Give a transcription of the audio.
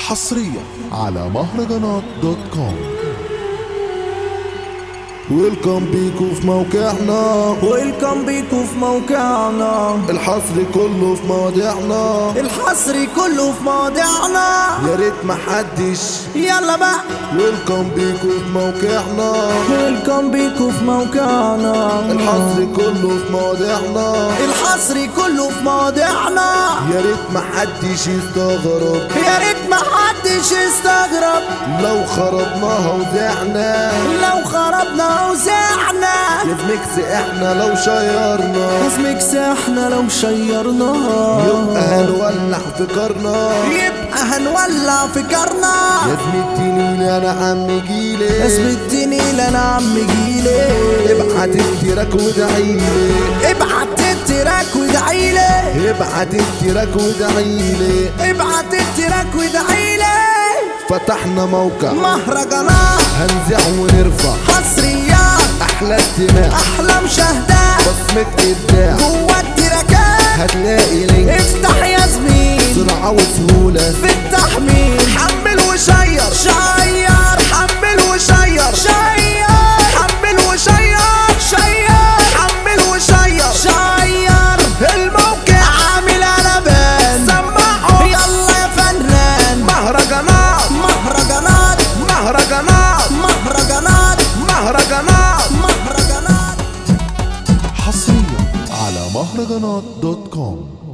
حصريا على مهرجانات دوت كوم ويلكم بيكو في موقعنا ويلكم بيكو في موقعنا الحصر كله في مواضيعنا الحصر كله في مواضيعنا يا ريت محدش يلا بقى ويلكم بيكو في موقعنا ويلكم بيكو في موقعنا الحصر كله في مواضيعنا الحصر كله في مواضيعنا يا ريت محدش يستغرب يا ريت ما حدش يستغرب لو خربناها وزعنا لو خربنا وزعنا يزمكس احنا لو شيرنا اسمك احنا لو شيرناها يبقى هنولع في كرنا يبقى هنولع في كرنا يا زميلتي انا عم جيلي اثبتني لنا عم جيلي ابعت التراك وادعيلي ابعت التراك وادعيلي ابعت التراك وادعيلي ابعت التراك وادعيلي فتحنا موقع مهرجانات هنزع ونرفع حصريات احلى استماع احلى مشاهدات بصمة ابداع جوا التراكات هتلاقي لينك افتح يا زميل سرعة وسهولة في التحميل حمل وشير شير حمل وشير شير حمل وشير شير حمل وشير شير الموقع عامل قلبان سمعه يلا يا فنان مهرجانات مهرجانات مهرجانات مهرجانات مهرجانات مهرجانات حصريا على مهرجانات دوت كوم